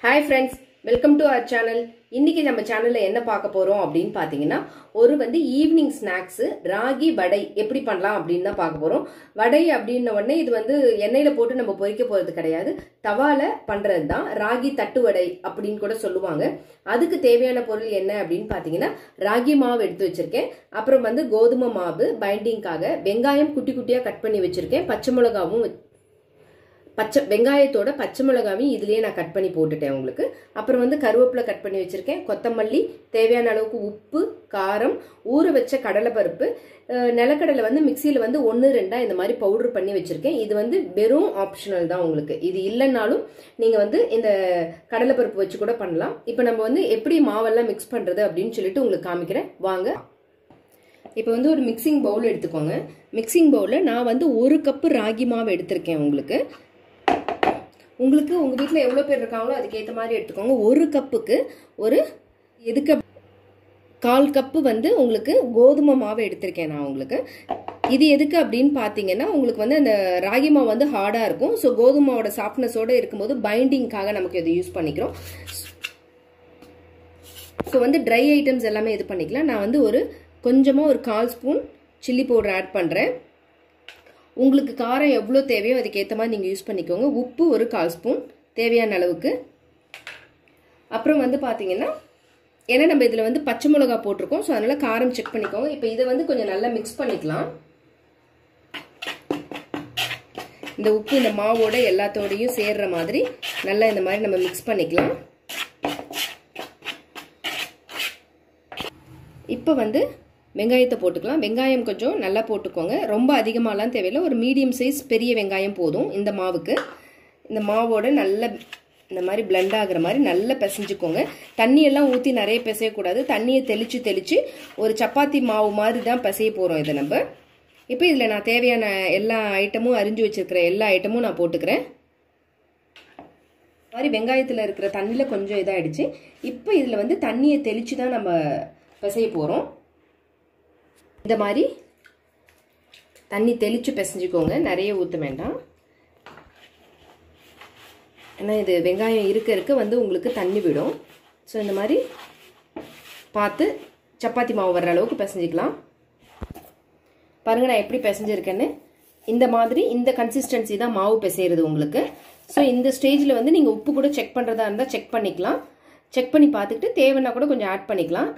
hi friends welcome to our channel இன்னைக்கு நம்ம சேனல்ல என்ன பார்க்க போறோம் அப்படின்னு பாத்தீங்கன்னா ஒரு வந்து ஈவினிங் ஸ்நாக்ஸ் ராகி வடை எப்படி பண்ணலாம் அப்படின்னு தான் பார்க்க போறோம் வடை அப்படின்ன உடனே இது வந்து எண்ணெயில போட்டு நம்ம பொரிக்க போறது கிடையாது தவால பண்றது தான் ராகி தட்டு வடை அப்படின்னு கூட சொல்லுவாங்க அதுக்கு தேவையான பொருள் என்ன அப்படின்னு பாத்தீங்கன்னா ராகி மாவு எடுத்து வச்சிருக்கேன் அப்புறம் வந்து கோதுமை மாவு பைண்டிங்காக வெங்காயம் குட்டி குட்டியா கட் பண்ணி வச்சிருக்கேன் பச்சை மிளகாவும் பச்சை வெங்காயத்தோட பச்சை மிளகாவையும் இதுலயே நான் கட் பண்ணி போட்டுட்டேன் உங்களுக்கு அப்புறம் வந்து கருவேப்பிலை கட் பண்ணி வச்சிருக்கேன் கொத்தமல்லி தேவையான அளவுக்கு உப்பு காரம் ஊற வச்ச கடலைப்பருப்பு அஹ், நிலக்கடலை வந்து மிக்சியில் வந்து ஒன்று ரெண்டா இந்த மாதிரி பவுடர் பண்ணி வச்சிருக்கேன் இது வந்து வெறும் ஆப்ஷனல் தான் உங்களுக்கு இது இல்லைன்னாலும் நீங்கள் வந்து இந்த கடலைப்பருப்பு வச்சு கூட பண்ணலாம் இப்போ நம்ம வந்து எப்படி மாவெல்லாம் மிக்ஸ் பண்ணுறது அப்படின்னு சொல்லிட்டு உங்களுக்கு காமிக்கிறேன் வாங்க இப்போ வந்து ஒரு மிக்சிங் பவுல் எடுத்துக்கோங்க மிக்சிங் பவுலில் நான் வந்து ஒரு கப்பு ராகி மாவு எடுத்திருக்கேன் உங்களுக்கு உங்களுக்கு உங்கள் வீட்டில் எவ்வளோ பேர் இருக்காங்களோ அதுக்கேற்ற மாதிரி எடுத்துக்கோங்க ஒரு கப்புக்கு ஒரு எதுக்கு கால் கப்பு வந்து உங்களுக்கு கோதுமை மாவு எடுத்திருக்கேன் நான் உங்களுக்கு இது எதுக்கு அப்படின்னு பார்த்தீங்கன்னா உங்களுக்கு வந்து அந்த ராகி மாவு வந்து ஹார்டாக இருக்கும் ஸோ கோதுமாவோட சாஃப்ட்னஸோடு இருக்கும்போது பைண்டிங்காக நமக்கு இதை யூஸ் பண்ணிக்கிறோம் ஸோ வந்து ட்ரை ஐட்டம்ஸ் எல்லாமே இது பண்ணிக்கலாம் நான் வந்து ஒரு கொஞ்சமாக ஒரு கால் ஸ்பூன் சில்லி பவுடர் ஆட் பண்ணுறேன் உங்களுக்கு காரம் எவ்வளோ தேவையோ அதுக்கேற்ற மாதிரி நீங்கள் யூஸ் பண்ணிக்கோங்க உப்பு ஒரு கால் ஸ்பூன் தேவையான அளவுக்கு அப்புறம் வந்து பார்த்தீங்கன்னா ஏன்னா நம்ம இதில் வந்து பச்சை மிளகா போட்டிருக்கோம் ஸோ அதனால் காரம் செக் பண்ணிக்கோங்க இப்போ இதை வந்து கொஞ்சம் நல்லா மிக்ஸ் பண்ணிக்கலாம் இந்த உப்பு இந்த மாவோட எல்லாத்தோடையும் சேர்ற மாதிரி நல்லா இந்த மாதிரி நம்ம மிக்ஸ் பண்ணிக்கலாம் இப்போ வந்து வெங்காயத்தை போட்டுக்கலாம் வெங்காயம் கொஞ்சம் நல்லா போட்டுக்கோங்க ரொம்ப அதிகமாகலாம் தேவையில்லை ஒரு மீடியம் சைஸ் பெரிய வெங்காயம் போதும் இந்த மாவுக்கு இந்த மாவோட நல்ல இந்த மாதிரி பிளெண்ட் ஆகுற மாதிரி நல்லா பிசைஞ்சுக்கோங்க தண்ணியெல்லாம் ஊற்றி நிறைய பிசையக்கூடாது தண்ணியை தெளித்து தெளித்து ஒரு சப்பாத்தி மாவு மாதிரி தான் பிசைய போகிறோம் இதை நம்ம இப்போ இதில் நான் தேவையான எல்லா ஐட்டமும் அரிஞ்சு வச்சுருக்கிற எல்லா ஐட்டமும் நான் போட்டுக்கிறேன் மாதிரி வெங்காயத்தில் இருக்கிற தண்ணியில் கொஞ்சம் இதாகிடுச்சு இப்போ இதில் வந்து தண்ணியை தெளித்து தான் நம்ம பிசைய போகிறோம் இந்த மாதிரி தண்ணி தெளித்து பிசைஞ்சுக்கோங்க நிறைய ஊற்ற வேண்டாம் ஏன்னா இது வெங்காயம் இருக்க இருக்க வந்து உங்களுக்கு தண்ணி விடும் ஸோ இந்த மாதிரி பார்த்து சப்பாத்தி மாவு வர்ற அளவுக்கு பிசைஞ்சிக்கலாம் பாருங்கள் நான் எப்படி பிசைஞ்சிருக்கேன்னு இந்த மாதிரி இந்த கன்சிஸ்டன்சி தான் மாவு பிசைகிறது உங்களுக்கு ஸோ இந்த ஸ்டேஜில் வந்து நீங்கள் உப்பு கூட செக் பண்ணுறதா இருந்தால் செக் பண்ணிக்கலாம் செக் பண்ணி பார்த்துக்கிட்டு தேவைன்னா கூட கொஞ்சம் ஆட் பண்ணிக்கலாம்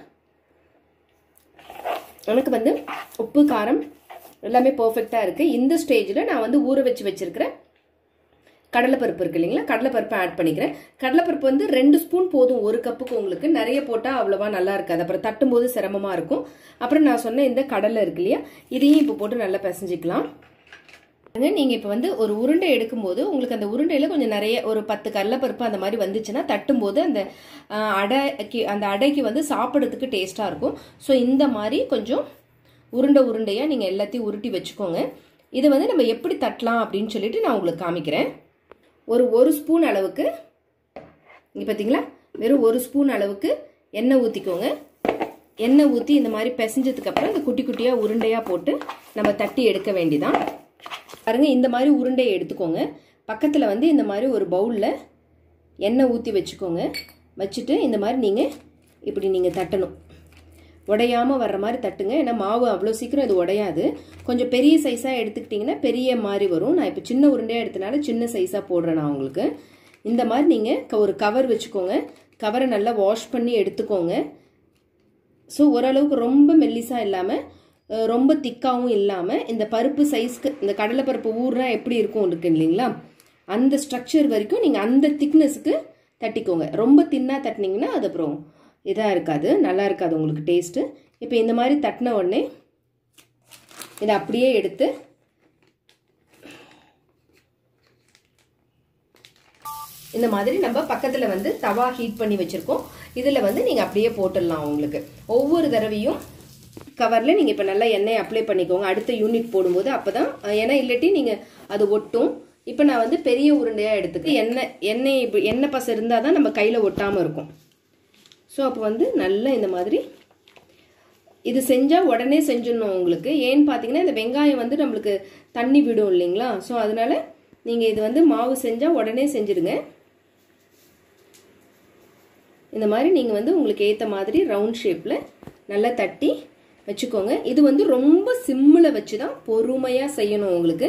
எனக்கு வந்து உப்பு காரம் எல்லாமே பர்ஃபெக்டாக இருக்குது இந்த ஸ்டேஜில் நான் வந்து ஊற வச்சு வச்சுருக்கிறேன் கடலைப்பருப்பு இருக்கு இல்லைங்களா கடலைப்பருப்பை ஆட் பண்ணிக்கிறேன் கடலைப்பருப்பு வந்து ரெண்டு ஸ்பூன் போதும் ஒரு கப்புக்கு உங்களுக்கு நிறைய போட்டால் அவ்வளோவா நல்லா இருக்காது அப்புறம் தட்டும்போது சிரமமாக இருக்கும் அப்புறம் நான் சொன்ன இந்த கடலை இருக்கு இல்லையா இதையும் இப்போ போட்டு நல்லா பிசைஞ்சிக்கலாம் நீங்கள் இப்போ வந்து ஒரு உருண்டை எடுக்கும்போது உங்களுக்கு அந்த உருண்டையில் கொஞ்சம் நிறைய ஒரு பத்து கடலைப்பருப்பு அந்த மாதிரி வந்துச்சுன்னா தட்டும்போது அந்த அடைக்கு அந்த அடைக்கு வந்து சாப்பிட்றதுக்கு டேஸ்ட்டாக இருக்கும் ஸோ இந்த மாதிரி கொஞ்சம் உருண்டை உருண்டையாக நீங்கள் எல்லாத்தையும் உருட்டி வச்சுக்கோங்க இதை வந்து நம்ம எப்படி தட்டலாம் அப்படின்னு சொல்லிட்டு நான் உங்களுக்கு காமிக்கிறேன் ஒரு ஒரு ஸ்பூன் அளவுக்கு இங்கே பார்த்தீங்களா வெறும் ஒரு ஸ்பூன் அளவுக்கு எண்ணெய் ஊற்றிக்கோங்க எண்ணெய் ஊற்றி இந்த மாதிரி பிசைஞ்சதுக்கப்புறம் இந்த குட்டி குட்டியாக உருண்டையாக போட்டு நம்ம தட்டி எடுக்க வேண்டிதான் பாருங்க இந்த மாதிரி உருண்டையை எடுத்துக்கோங்க பக்கத்தில் வந்து இந்த மாதிரி ஒரு பவுலில் எண்ணெய் ஊற்றி வச்சுக்கோங்க வச்சுட்டு இந்த மாதிரி நீங்கள் இப்படி நீங்கள் தட்டணும் உடையாமல் வர்ற மாதிரி தட்டுங்க ஏன்னா மாவு அவ்வளோ சீக்கிரம் இது உடையாது கொஞ்சம் பெரிய சைஸாக எடுத்துக்கிட்டிங்கன்னா பெரிய மாதிரி வரும் நான் இப்போ சின்ன உருண்டையாக எடுத்தனால சின்ன சைஸாக போடுறேன் நான் உங்களுக்கு இந்த மாதிரி நீங்கள் ஒரு கவர் வச்சுக்கோங்க கவரை நல்லா வாஷ் பண்ணி எடுத்துக்கோங்க ஸோ ஓரளவுக்கு ரொம்ப மெல்லிஸாக இல்லாமல் ரொம்ப திக்காகவும் இல்லாமல் இந்த பருப்பு சைஸ்க்கு இந்த கடலைப்பருப்பு ஊறுனா எப்படி இருக்கும் இருக்கு இல்லைங்களா அந்த ஸ்ட்ரக்சர் வரைக்கும் நீங்கள் அந்த திக்னஸுக்கு தட்டிக்கோங்க ரொம்ப தின்னாக தட்டினீங்கன்னா அது அப்புறம் இதாக இருக்காது நல்லா இருக்காது உங்களுக்கு டேஸ்ட்டு இப்போ இந்த மாதிரி தட்டின உடனே இதை அப்படியே எடுத்து இந்த மாதிரி நம்ம பக்கத்தில் வந்து தவா ஹீட் பண்ணி வச்சுருக்கோம் இதில் வந்து நீங்கள் அப்படியே போட்டுடலாம் உங்களுக்கு ஒவ்வொரு தடவையும் கவரில் நீங்கள் இப்போ நல்லா எண்ணெய் அப்ளை பண்ணிக்கோங்க அடுத்த யூனிட் போடும்போது அப்போ தான் ஏன்னா இல்லாட்டி நீங்கள் அது ஒட்டும் இப்போ நான் வந்து பெரிய உருண்டையாக எடுத்துக்கு எண்ணெய் எண்ணெய் இப்போ எண்ணெய் பசை இருந்தால் தான் நம்ம கையில் ஒட்டாமல் இருக்கும் ஸோ அப்போ வந்து நல்லா இந்த மாதிரி இது செஞ்சால் உடனே செஞ்சிடணும் உங்களுக்கு ஏன்னு பார்த்தீங்கன்னா இந்த வெங்காயம் வந்து நம்மளுக்கு தண்ணி விடும் இல்லைங்களா ஸோ அதனால நீங்கள் இது வந்து மாவு செஞ்சால் உடனே செஞ்சுடுங்க இந்த மாதிரி நீங்கள் வந்து உங்களுக்கு ஏற்ற மாதிரி ரவுண்ட் ஷேப்பில் நல்லா தட்டி வச்சுக்கோங்க இது வந்து ரொம்ப சிம்மில் வச்சு தான் பொறுமையாக செய்யணும் உங்களுக்கு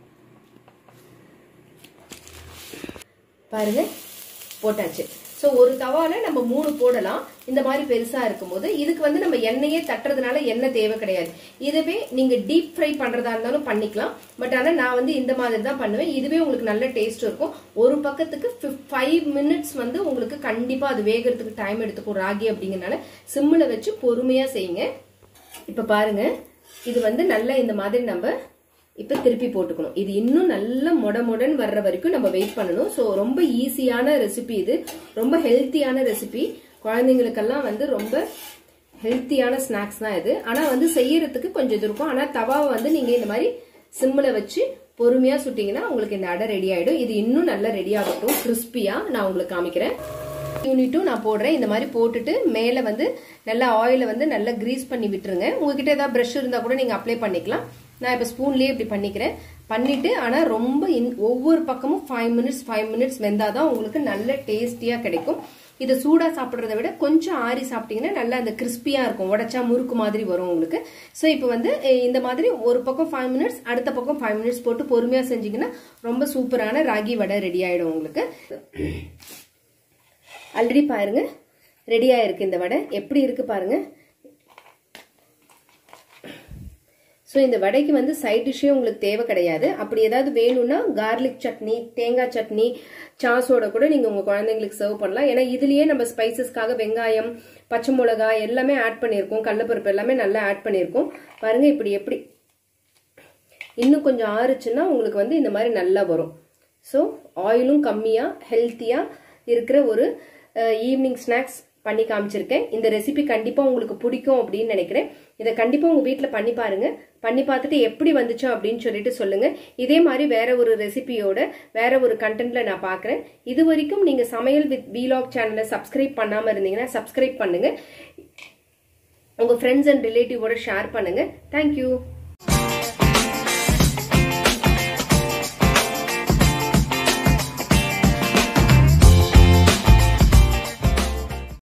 பாருங்க போட்டாச்சு ஸோ ஒரு தவால நம்ம மூணு போடலாம் இந்த மாதிரி பெருசா இருக்கும்போது இதுக்கு வந்து நம்ம எண்ணெயே தட்டுறதுனால எண்ணெய் தேவை கிடையாது இதுவே நீங்க டீப் ஃப்ரை பண்றதா இருந்தாலும் பண்ணிக்கலாம் பட் ஆனால் நான் வந்து இந்த மாதிரி தான் பண்ணுவேன் இதுவே உங்களுக்கு நல்ல டேஸ்ட் இருக்கும் ஒரு பக்கத்துக்கு ஃபைவ் மினிட்ஸ் வந்து உங்களுக்கு கண்டிப்பா அது வேகிறதுக்கு டைம் எடுத்துக்கும் ராகி அப்படிங்கறனால சிம்மில் வச்சு பொறுமையா செய்யுங்க இப்ப பாருங்க இது வந்து நல்லா இந்த மாதிரி நம்ம இப்ப திருப்பி போட்டுக்கணும் இது இன்னும் நல்ல மொட மொடன் வர்ற வரைக்கும் நம்ம வெயிட் பண்ணணும் ஸோ ரொம்ப ஈஸியான ரெசிபி இது ரொம்ப ஹெல்த்தியான ரெசிபி குழந்தைங்களுக்கெல்லாம் வந்து ரொம்ப ஹெல்த்தியான ஸ்நாக்ஸ் தான் இது ஆனா வந்து செய்யறதுக்கு கொஞ்சம் இது இருக்கும் ஆனா தவாவை வந்து நீங்க இந்த மாதிரி சிம்மில் வச்சு பொறுமையா சுட்டீங்கன்னா உங்களுக்கு இந்த அடை ரெடி ஆயிடும் இது இன்னும் நல்லா ரெடி ஆகட்டும் கிறிஸ்பியா நான் உங்களுக்கு காமிக்கிறேன் யூனிட்டும் நான் போடுறேன் இந்த மாதிரி போட்டுட்டு மேலே வந்து நல்லா ஆயிலை வந்து நல்லா கிரீஸ் பண்ணி விட்டுருங்க உங்ககிட்ட ஏதாவது ப்ரஷ் இருந்தால் கூட நீங்கள் அப்ளை பண்ணிக்கலாம் நான் இப்போ ஸ்பூன்லேயே இப்படி பண்ணிக்கிறேன் பண்ணிட்டு ஆனால் ரொம்ப ஒவ்வொரு பக்கமும் ஃபைவ் மினிட்ஸ் ஃபைவ் மினிட்ஸ் வெந்தாதான் உங்களுக்கு நல்ல டேஸ்டியாக கிடைக்கும் இதை சூடாக சாப்பிட்றத விட கொஞ்சம் ஆறி சாப்பிட்டீங்கன்னா நல்லா அந்த கிறிஸ்பியாக இருக்கும் உடச்சா முறுக்கு மாதிரி வரும் உங்களுக்கு ஸோ இப்போ வந்து இந்த மாதிரி ஒரு பக்கம் ஃபைவ் மினிட்ஸ் அடுத்த பக்கம் ஃபைவ் மினிட்ஸ் போட்டு பொறுமையாக செஞ்சீங்கன்னா ரொம்ப சூப்பரான ராகி வடை ரெடி ஆகிடும் உங்களுக்கு ஆல்ரெடி பாருங்க ரெடியாக இருக்கு இந்த வடை எப்படி இருக்கு பாருங்க ஸோ இந்த வடைக்கு வந்து சைட் டிஷ்ஷே உங்களுக்கு தேவை கிடையாது அப்படி ஏதாவது வேணும்னா கார்லிக் சட்னி தேங்காய் சட்னி சாஸோட கூட நீங்கள் உங்கள் குழந்தைங்களுக்கு சர்வ் பண்ணலாம் ஏன்னா இதுலேயே நம்ம ஸ்பைசஸ்க்காக வெங்காயம் பச்சை மிளகாய் எல்லாமே ஆட் பண்ணியிருக்கோம் கடலப்பருப்பு எல்லாமே நல்லா ஆட் பண்ணியிருக்கோம் பாருங்க இப்படி எப்படி இன்னும் கொஞ்சம் ஆறுச்சுன்னா உங்களுக்கு வந்து இந்த மாதிரி நல்லா வரும் ஸோ ஆயிலும் கம்மியாக ஹெல்த்தியாக இருக்கிற ஒரு ஈவினிங் ஸ்நாக்ஸ் பண்ணி காமிச்சிருக்கேன் இந்த ரெசிபி கண்டிப்பாக உங்களுக்கு பிடிக்கும் அப்படின்னு நினைக்கிறேன் இதை கண்டிப்பாக உங்கள் வீட்டில் பண்ணி பாருங்க பண்ணி பார்த்துட்டு எப்படி வந்துச்சோ அப்படின்னு சொல்லிட்டு சொல்லுங்க இதே மாதிரி வேற ஒரு ரெசிபியோட வேற ஒரு கண்டென்ட்ல நான் பார்க்குறேன் இது வரைக்கும் நீங்கள் சமையல் வித் வீலாக் சேனலை சப்ஸ்கிரைப் பண்ணாமல் இருந்தீங்கன்னா சப்ஸ்கிரைப் பண்ணுங்க உங்கள் ஃப்ரெண்ட்ஸ் அண்ட் ரிலேட்டிவோட ஷேர் பண்ணுங்க தேங்க்யூ